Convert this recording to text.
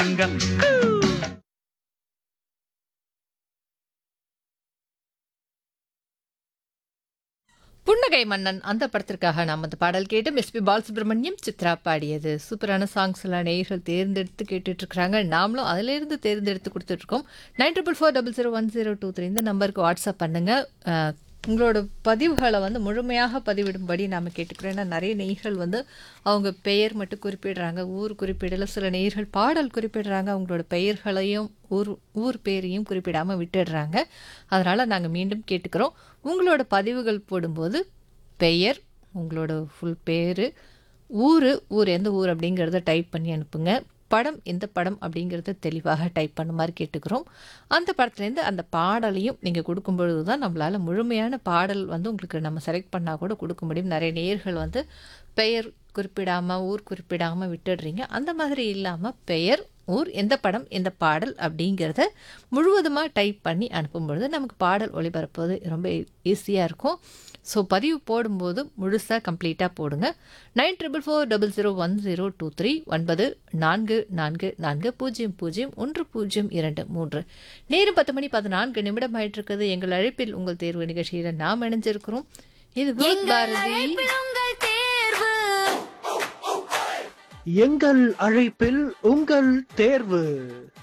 புன்னகை மன்னன் அந்த படத்திற்காக நாம் அந்த பாடல் கேட்டு எஸ்பி பாலசுப்ரமணியம் சித்ரா பாடியது சூப்பரான சாங்ஸ் எல்லாம் நேயர்கள் தேர்ந்தெடுத்து கேட்டுட்டு இருக்காங்க நாமளும் அதிலிருந்து தேர்ந்தெடுத்து கொடுத்துட்டு இருக்கோம் nine triple four double zero one zero two three இந்த நம்பருக்கு வாட்ஸ்அப் பண்ணுங்க அஹ், உங்களோட பதிவுகளை வந்து முழுமையாக பதிவிடும்படி நாம் கேட்டுக்கிறோம் ஏன்னா நிறைய நேயர்கள் வந்து அவங்க பெயர் மட்டும் குறிப்பிடுறாங்க ஊர் குறிப்பிடல சில நேயர்கள் பாடல் குறிப்பிடுறாங்க அவங்களோட பெயர்களையும் ஊர் ஊர் பேரையும் குறிப்பிடாமல் விட்டுடுறாங்க அதனால் நாங்கள் மீண்டும் கேட்டுக்கிறோம் உங்களோட பதிவுகள் போடும்போது பெயர் உங்களோட ஃபுல் பேர் ஊர் ஊர் எந்த ஊர் அப்படிங்கிறத டைப் பண்ணி அனுப்புங்க படம் எந்த படம் அப்படிங்கிறத தெளிவாக டைப் பண்ணுமாறு கேட்டுக்கிறோம் அந்த படத்துலேருந்து அந்த பாடலையும் நீங்கள் கொடுக்கும் பொழுது தான் நம்மளால் முழுமையான பாடல் வந்து உங்களுக்கு நம்ம செலக்ட் பண்ணால் கூட கொடுக்க முடியும் நிறைய நேயர்கள் வந்து பெயர் குறிப்பிடாமல் ஊர் குறிப்பிடாமல் விட்டுடுறீங்க அந்த மாதிரி இல்லாமல் பெயர் ஊர் எந்த படம் எந்த பாடல் அப்படிங்கிறத முழுவதுமாக டைப் பண்ணி அனுப்பும் பொழுது நமக்கு பாடல் ஒளிபரப்புவது ரொம்ப ஈஸியாக இருக்கும் ஸோ பதிவு போடும்போது முழுசாக கம்ப்ளீட்டாக போடுங்க nine triple four double zero one zero two three ஒன்பது நான்கு நான்கு நான்கு பூஜ்ஜியம் பூஜ்ஜியம் ஒன்று பூஜ்ஜியம் இரண்டு மூன்று நேரம் பத்து மணி பதினான்கு நிமிடம் ஆயிட்டு இருக்குது எங்கள் அழைப்பில் உங்கள் தேர்வு நிகழ்ச்சியில் நாம் இணைஞ்சிருக்கிறோம் இது விருத் பாரதி உங்கள் தேர்வு எங்கள் அழைப்பில் உங்கள் தேர்வு